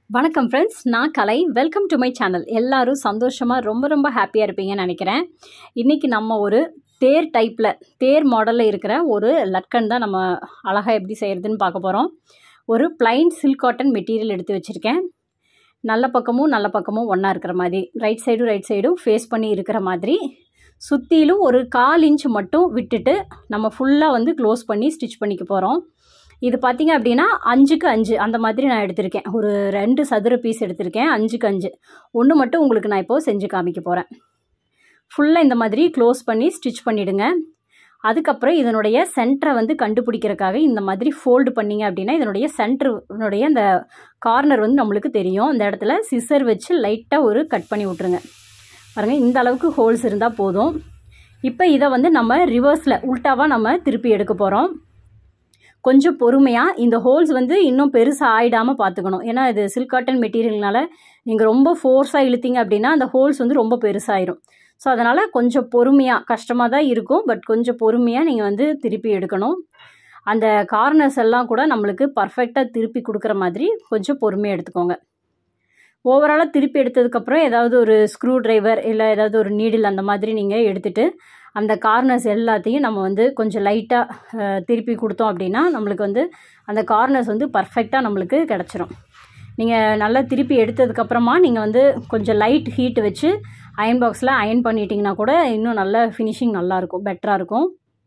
வணக்கம் ஃப்ரெண்ட்ஸ் நான் Kalai welcome to my channel எல்லாரும் சந்தோஷமாக ரொம்ப ரொம்ப ஹாப்பியாக இருப்பீங்கன்னு நினைக்கிறேன் இன்றைக்கி நம்ம ஒரு தேர் டைப்பில் தேர் மாடலில் இருக்கிற ஒரு லட்கன் தான் நம்ம அழகாக எப்படி செய்கிறதுன்னு பார்க்க போகிறோம் ஒரு பிளைன் சில்க் காட்டன் மெட்டீரியல் எடுத்து வச்சுருக்கேன் நல்ல பக்கமும் நல்ல பக்கமும் ஒன்றா இருக்கிற மாதிரி ரைட் சைடும் ரைட் சைடும் ஃபேஸ் பண்ணி இருக்கிற மாதிரி சுற்றிலும் ஒரு கால் இன்ச் மட்டும் விட்டுட்டு நம்ம ஃபுல்லாக வந்து க்ளோஸ் பண்ணி ஸ்டிச் பண்ணிக்க போகிறோம் இது பார்த்தீங்க அப்படின்னா அஞ்சுக்கு அஞ்சு அந்த மாதிரி நான் எடுத்திருக்கேன் ஒரு ரெண்டு சதுர பீஸ் எடுத்திருக்கேன் அஞ்சுக்கு அஞ்சு ஒன்று மட்டும் உங்களுக்கு நான் இப்போது செஞ்சு காமிக்க போகிறேன் ஃபுல்லாக இந்த மாதிரி க்ளோஸ் பண்ணி ஸ்டிச் பண்ணிவிடுங்க அதுக்கப்புறம் இதனுடைய சென்டரை வந்து கண்டுபிடிக்கிறதுக்காக இந்த மாதிரி ஃபோல்டு பண்ணிங்க அப்படின்னா இதனுடைய சென்டருனுடைய அந்த கார்னர் வந்து நம்மளுக்கு தெரியும் அந்த இடத்துல சிசர் வச்சு லைட்டாக ஒரு கட் பண்ணி விட்ருங்க பாருங்கள் இந்த அளவுக்கு ஹோல்ஸ் இருந்தால் போதும் இப்போ இதை வந்து நம்ம ரிவர்ஸில் உல்ட்டாவாக நம்ம திருப்பி எடுக்க போகிறோம் கொஞ்சம் பொறுமையாக இந்த ஹோல்ஸ் வந்து இன்னும் பெருசாக ஆயிடாமல் பார்த்துக்கணும் ஏன்னா இது சில்க் காட்டன் மெட்டீரியல்னால நீங்கள் ரொம்ப ஃபோர்ஸாக இழுத்தீங்க அப்படின்னா அந்த ஹோல்ஸ் வந்து ரொம்ப பெருசாயிரும் ஸோ அதனால் கொஞ்சம் பொறுமையாக கஷ்டமாக தான் இருக்கும் பட் கொஞ்சம் பொறுமையாக நீங்கள் வந்து திருப்பி எடுக்கணும் அந்த கார்னர்ஸ் எல்லாம் கூட நம்மளுக்கு பர்ஃபெக்டாக திருப்பி கொடுக்குற மாதிரி கொஞ்சம் பொறுமையாக எடுத்துக்கோங்க ஓவராலாக திருப்பி எடுத்ததுக்கப்புறம் ஏதாவது ஒரு ஸ்க்ரூ ட்ரைவர் இல்லை ஏதாவது ஒரு நீடில் அந்த மாதிரி நீங்கள் எடுத்துகிட்டு அந்த கார்னர்ஸ் எல்லாத்தையும் நம்ம வந்து கொஞ்சம் லைட்டாக திருப்பி கொடுத்தோம் அப்படின்னா நம்மளுக்கு வந்து அந்த கார்னர்ஸ் வந்து பர்ஃபெக்டாக நம்மளுக்கு கிடச்சிரும் நீங்கள் நல்லா திருப்பி எடுத்ததுக்கப்புறமா நீங்கள் வந்து கொஞ்சம் லைட் ஹீட் வச்சு அயன் பாக்ஸில் அயன் பண்ணிட்டீங்கன்னா கூட இன்னும் நல்ல ஃபினிஷிங் நல்லாயிருக்கும் பெட்டராக இருக்கும்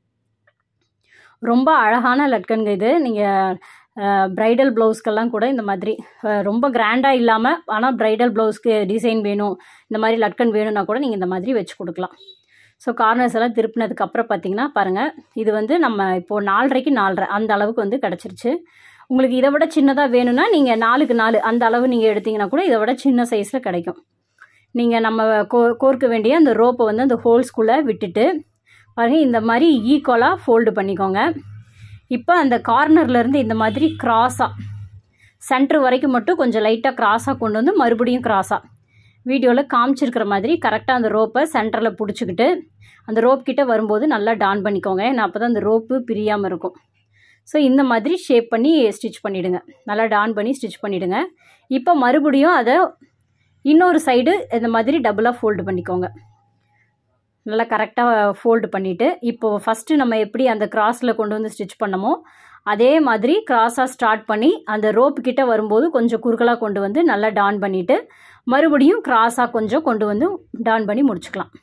ரொம்ப அழகான லட்கன்க இது நீங்கள் ப்ரைடல் ப்ளவுஸ்க்கெல்லாம் கூட இந்த மாதிரி ரொம்ப கிராண்டாக இல்லாமல் ஆனால் ப்ரைடல் ப்ளவுஸ்க்கு டிசைன் வேணும் இந்த மாதிரி லட்கன் வேணும்னா கூட நீங்கள் இந்த மாதிரி வச்சு கொடுக்கலாம் ஸோ கார்னர்ஸ் எல்லாம் திருப்பினதுக்கப்புறம் பார்த்தீங்கன்னா பாருங்கள் இது வந்து நம்ம இப்போது நாலரைக்கு நாலரை அந்த அளவுக்கு வந்து கிடச்சிருச்சு உங்களுக்கு இதை விட சின்னதாக வேணும்னா நீங்கள் நாலுக்கு நாலு அந்த அளவு நீங்கள் எடுத்திங்கன்னா கூட இதை விட சின்ன சைஸில் கிடைக்கும் நீங்கள் நம்ம கோ கோர்க்க வேண்டிய அந்த ரோப்பை வந்து அந்த ஹோல்ஸ்குள்ளே விட்டுட்டு பாருங்கள் இந்த மாதிரி ஈக்குவலாக ஃபோல்டு பண்ணிக்கோங்க இப்போ அந்த கார்னர்லேருந்து இந்த மாதிரி க்ராஸாக சென்ட்ரு வரைக்கும் மட்டும் கொஞ்சம் லைட்டாக க்ராஸாக கொண்டு வந்து மறுபடியும் க்ராஸாக வீடியோவில் காமிச்சிருக்கிற மாதிரி கரெக்டாக அந்த ரோப்பை சென்டரில் பிடிச்சிக்கிட்டு அந்த ரோப் கிட்டே வரும்போது நல்லா டான் பண்ணிக்கோங்க ஏன்னா அப்போ தான் அந்த ரோப்பு பிரியாமல் இருக்கும் ஸோ இந்த மாதிரி ஷேப் பண்ணி ஸ்டிச் பண்ணிவிடுங்க நல்லா டான் பண்ணி ஸ்டிச் பண்ணிவிடுங்க இப்போ மறுபடியும் அதை இன்னொரு சைடு இந்த மாதிரி டபுளாக ஃபோல்டு பண்ணிக்கோங்க நல்லா கரெக்டாக ஃபோல்டு பண்ணிவிட்டு இப்போது ஃபஸ்ட்டு நம்ம எப்படி அந்த கிராஸில் கொண்டு வந்து ஸ்டிச் பண்ணமோ அதே மாதிரி கிராஸாக ஸ்டார்ட் பண்ணி அந்த ரோப்பு கிட்டே வரும்போது கொஞ்சம் குறுக்கலாக கொண்டு வந்து நல்லா டான் பண்ணிவிட்டு மறுபடியும் கிராஸாக கொஞ்சம் கொண்டு வந்து டான் பண்ணி முடிச்சுக்கலாம்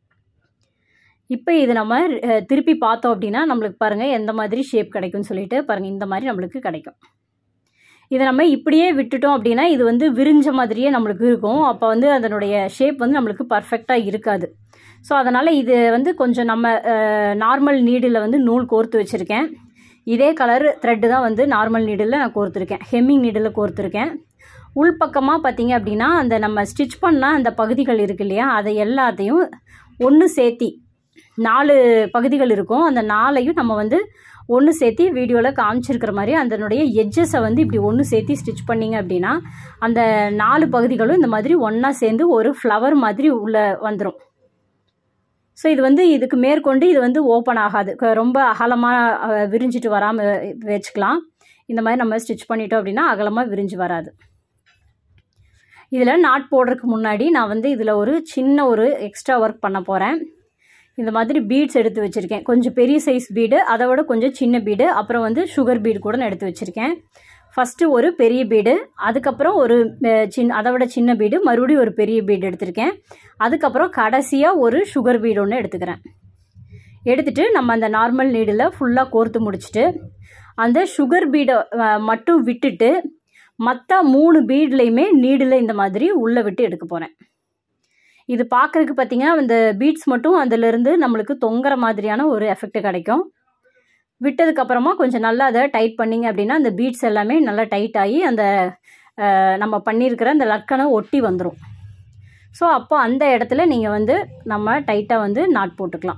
இப்போ இது நம்ம திருப்பி பார்த்தோம் அப்படின்னா நம்மளுக்கு பாருங்கள் எந்த மாதிரி ஷேப் கிடைக்கும்னு சொல்லிட்டு பாருங்கள் இந்த மாதிரி நம்மளுக்கு கிடைக்கும் இதை நம்ம இப்படியே விட்டுட்டோம் அப்படின்னா இது வந்து விரிஞ்ச மாதிரியே நம்மளுக்கு இருக்கும் அப்போ வந்து அதனுடைய ஷேப் வந்து நம்மளுக்கு பர்ஃபெக்டாக இருக்காது ஸோ அதனால் இது வந்து கொஞ்சம் நம்ம நார்மல் நீடில் வந்து நூல் கோர்த்து வச்சுருக்கேன் இதே கலர் த்ரெட்டு தான் வந்து நார்மல் நீடில் நான் கோர்த்துருக்கேன் ஹெம்மிங் நீடில் கோர்த்துருக்கேன் உள்பக்கமாக பார்த்தீங்க அப்படின்னா அந்த நம்ம ஸ்டிச் பண்ணால் அந்த பகுதிகள் இருக்கு இல்லையா அதை எல்லாத்தையும் ஒன்று சேர்த்தி நாலு பகுதிகள் இருக்கும் அந்த நாளையும் நம்ம வந்து ஒன்று சேர்த்தி வீடியோவில் காமிச்சிருக்கிற மாதிரி அதனுடைய எட்ஜஸை வந்து இப்படி ஒன்று சேர்த்தி ஸ்டிச் பண்ணிங்க அப்படின்னா அந்த நாலு பகுதிகளும் இந்த மாதிரி ஒன்றா சேர்ந்து ஒரு ஃப்ளவர் மாதிரி உள்ளே வந்துடும் ஸோ இது வந்து இதுக்கு மேற்கொண்டு இது வந்து ஓப்பன் ஆகாது ரொம்ப அகலமாக விரிஞ்சிட்டு வராமல் வச்சுக்கலாம் இந்த மாதிரி நம்ம ஸ்டிச் பண்ணிட்டோம் அப்படின்னா அகலமாக விரிஞ்சு வராது இதில் நாட் போடுறதுக்கு முன்னாடி நான் வந்து இதில் ஒரு சின்ன ஒரு எக்ஸ்ட்ரா ஒர்க் பண்ண போகிறேன் இந்த மாதிரி பீட்ஸ் எடுத்து வச்சுருக்கேன் கொஞ்சம் பெரிய சைஸ் பீடு அதை விட கொஞ்சம் சின்ன பீடு அப்புறம் வந்து சுகர் பீடு கூட நான் எடுத்து வச்சுருக்கேன் ஃபஸ்ட்டு ஒரு பெரிய பீடு அதுக்கப்புறம் ஒரு சின்ன அதை விட சின்ன பீடு மறுபடியும் ஒரு பெரிய பீடு எடுத்திருக்கேன் அதுக்கப்புறம் கடைசியாக ஒரு சுகர் பீடு ஒன்று எடுத்துக்கிறேன் எடுத்துகிட்டு நம்ம அந்த நார்மல் நீடில் ஃபுல்லாக கோர்த்து முடிச்சுட்டு அந்த சுகர் பீடை மட்டும் விட்டுட்டு மற்ற மூணு பீட்லேயுமே நீடில் இந்த மாதிரி உள்ளே விட்டு எடுக்க போகிறேன் இது பார்க்குறதுக்கு பார்த்திங்கன்னா இந்த பீட்ஸ் மட்டும் அதிலிருந்து நம்மளுக்கு தொங்குற மாதிரியான ஒரு எஃபெக்ட் கிடைக்கும் விட்டதுக்கப்புறமா கொஞ்சம் நல்லா அதை டைட் பண்ணிங்க அப்படின்னா அந்த பீட்ஸ் எல்லாமே நல்லா டைட் ஆகி அந்த நம்ம பண்ணியிருக்கிற அந்த லட்கனை ஒட்டி வந்துடும் ஸோ அப்போ அந்த இடத்துல நீங்கள் வந்து நம்ம டைட்டாக வந்து நாட் போட்டுக்கலாம்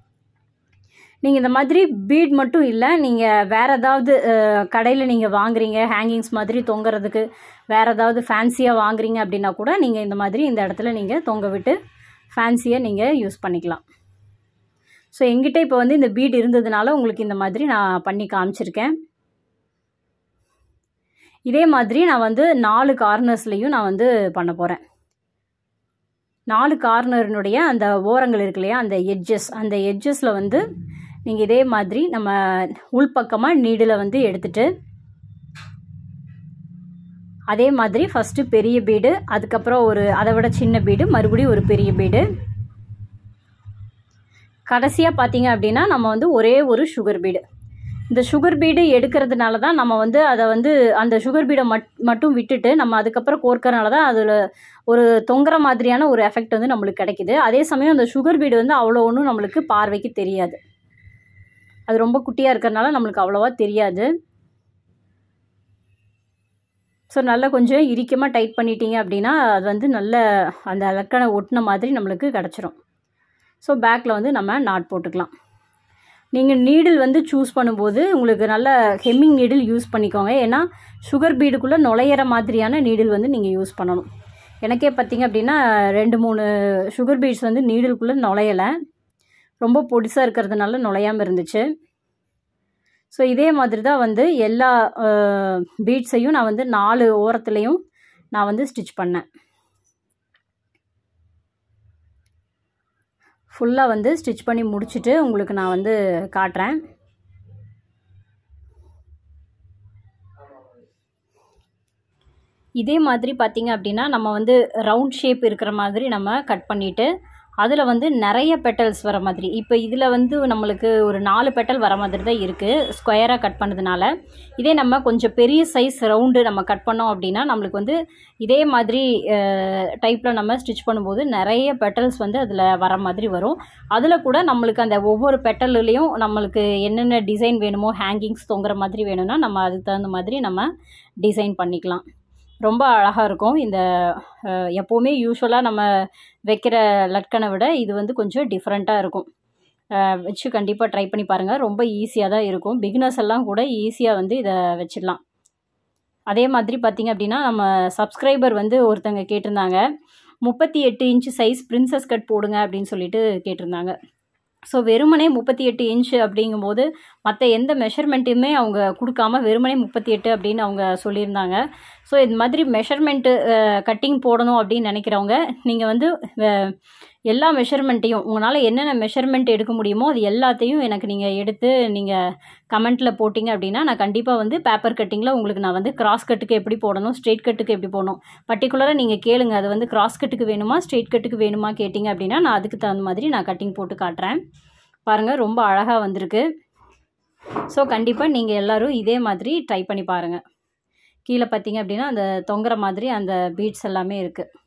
நீங்கள் இந்த மாதிரி பீட் மட்டும் இல்லை நீங்கள் வேறு ஏதாவது கடையில் நீங்கள் வாங்குறீங்க ஹேங்கிங்ஸ் மாதிரி தொங்குறதுக்கு வேறு ஏதாவது ஃபேன்சியாக வாங்குறீங்க அப்படின்னா கூட நீங்கள் இந்த மாதிரி இந்த இடத்துல நீங்கள் தொங்க விட்டு ஃபேன்சியாக நீங்கள் யூஸ் பண்ணிக்கலாம் ஸோ எங்கிட்ட இப்போ வந்து இந்த பீட் இருந்ததுனால உங்களுக்கு இந்த மாதிரி நான் பண்ணி காமிச்சிருக்கேன் இதே மாதிரி நான் வந்து நாலு கார்னர்ஸ்லேயும் நான் வந்து பண்ண போகிறேன் நாலு கார்னரினுடைய அந்த ஓரங்கள் இருக்கு இல்லையா அந்த எட்ஜஸ் அந்த எட்ஜஸில் வந்து நீங்கள் இதே மாதிரி நம்ம உள்பக்கமாக நீடில் வந்து எடுத்துட்டு அதே மாதிரி ஃபஸ்ட்டு பெரிய பீடு அதுக்கப்புறம் ஒரு அதை விட சின்ன பீடு மறுபடியும் ஒரு பெரிய பீடு கடைசியாக பார்த்தீங்க அப்படின்னா நம்ம வந்து ஒரே ஒரு சுகர் பீடு இந்த சுகர் பீடு எடுக்கிறதுனால தான் நம்ம வந்து அதை வந்து அந்த சுகர் பீடை மட் மட்டும் விட்டுட்டு நம்ம அதுக்கப்புறம் கோர்க்கறனால தான் அதில் ஒரு தொங்குற மாதிரியான ஒரு எஃபெக்ட் வந்து நம்மளுக்கு கிடைக்குது அதே சமயம் அந்த சுகர் பீடு வந்து அவ்வளோ ஒன்றும் நம்மளுக்கு பார்வைக்கு தெரியாது அது ரொம்ப குட்டியாக இருக்கிறனால நம்மளுக்கு அவ்வளோவா தெரியாது ஸோ நல்லா கொஞ்சம் இறுக்கமாக டைட் பண்ணிட்டீங்க அப்படின்னா அது வந்து நல்ல அந்த லக்கணை ஒட்டின மாதிரி நம்மளுக்கு கிடச்சிரும் ஸோ பேக்கில் வந்து நம்ம நாட் போட்டுக்கலாம் நீங்கள் நீடில் வந்து சூஸ் பண்ணும்போது உங்களுக்கு நல்ல ஹெம்மிங் நீடில் யூஸ் பண்ணிக்கோங்க ஏன்னா சுகர் பீடுக்குள்ளே நுழையிற மாதிரியான நீடில் வந்து நீங்கள் யூஸ் பண்ணணும் எனக்கே பார்த்தீங்க அப்படின்னா ரெண்டு மூணு சுகர் பீட்ஸ் வந்து நீடிலுக்குள்ளே நுழையலை ரொம்ப பொடிசாக இருக்கிறதுனால நுழையாமல் இருந்துச்சு ஸோ இதே மாதிரி தான் வந்து எல்லா பீட்ஸையும் நான் வந்து நாலு ஓரத்துலேயும் நான் வந்து ஸ்டிச் பண்ணேன் ஃபுல்லாக வந்து ஸ்டிச் பண்ணி முடிச்சுட்டு உங்களுக்கு நான் வந்து காட்டுறேன் இதே மாதிரி பார்த்தீங்க அப்படின்னா நம்ம வந்து ரவுண்ட் ஷேப் இருக்கிற மாதிரி நம்ம கட் பண்ணிவிட்டு அதில் வந்து நிறைய பெட்டல்ஸ் வர மாதிரி இப்போ இதில் வந்து நம்மளுக்கு ஒரு நாலு பெட்டல் வர மாதிரி தான் இருக்குது ஸ்கொயராக கட் பண்ணதுனால இதே நம்ம கொஞ்சம் பெரிய சைஸ் ரவுண்டு நம்ம கட் பண்ணோம் அப்படின்னா நம்மளுக்கு வந்து இதே மாதிரி டைப்பில் நம்ம ஸ்டிச் பண்ணும்போது நிறைய பெட்டல்ஸ் வந்து அதில் வர மாதிரி வரும் அதில் கூட நம்மளுக்கு அந்த ஒவ்வொரு பெட்டல்லையும் நம்மளுக்கு என்னென்ன டிசைன் வேணுமோ ஹேங்கிங்ஸ் தொங்குற மாதிரி வேணும்னா நம்ம அதுக்கு தகுந்த மாதிரி நம்ம டிசைன் பண்ணிக்கலாம் ரொம்ப அழகாக இருக்கும் இந்த எப்போவுமே யூஸ்வலாக நம்ம வைக்கிற லட்கனை விட இது வந்து கொஞ்சம் டிஃப்ரெண்ட்டாக இருக்கும் வச்சு கண்டிப்பாக ட்ரை பண்ணி பாருங்கள் ரொம்ப ஈஸியாக தான் இருக்கும் பிகினர்ஸ் எல்லாம் கூட ஈஸியாக வந்து இதை வச்சிடலாம் அதே மாதிரி பார்த்திங்க அப்படின்னா நம்ம சப்ஸ்கிரைபர் வந்து ஒருத்தங்க கேட்டிருந்தாங்க முப்பத்தி எட்டு இன்ச்சு சைஸ் பிரின்சஸ் கட் போடுங்க அப்படின்னு சொல்லிட்டு கேட்டிருந்தாங்க ஸோ வெறுமனே முப்பத்தி எட்டு இன்ச்சு அப்படிங்கும்போது மற்ற எந்த மெஷர்மெண்ட்டுமே அவங்க கொடுக்காம வெறுமனே முப்பத்தி எட்டு அப்படின்னு அவங்க சொல்லியிருந்தாங்க ஸோ இது மாதிரி மெஷர்மெண்ட்டு கட்டிங் போடணும் அப்படின்னு நினைக்கிறவங்க நீங்கள் வந்து எல்லா மெஷர்மெண்ட்டையும் உங்களால் என்னென்ன மெஷர்மெண்ட் எடுக்க முடியுமோ அது எல்லாத்தையும் எனக்கு நீங்கள் எடுத்து நீங்கள் கமெண்ட்டில் போட்டிங்க அப்படின்னா நான் கண்டிப்பாக வந்து பேப்பர் கட்டிங்கில் உங்களுக்கு நான் வந்து கிராஸ் கட்டுக்கு எப்படி போடணும் ஸ்ட்ரெயிட் கட்டுக்கு எப்படி போடணும் பர்டிகுலராக நீங்கள் கேளுங்க அது வந்து கிராஸ் கட்டுக்கு வேணுமா ஸ்ட்ரெயிட் கட்டுக்கு வேணுமா கேட்டிங்க அப்படின்னா நான் அதுக்கு தகுந்த மாதிரி நான் கட்டிங் போட்டு காட்டுறேன் பாருங்கள் ரொம்ப அழகாக வந்திருக்கு ஸோ கண்டிப்பாக நீங்கள் எல்லோரும் இதே மாதிரி ட்ரை பண்ணி பாருங்கள் கீழே பார்த்தீங்க அப்படின்னா அந்த தொங்குற மாதிரி அந்த பீட்ஸ் எல்லாமே இருக்குது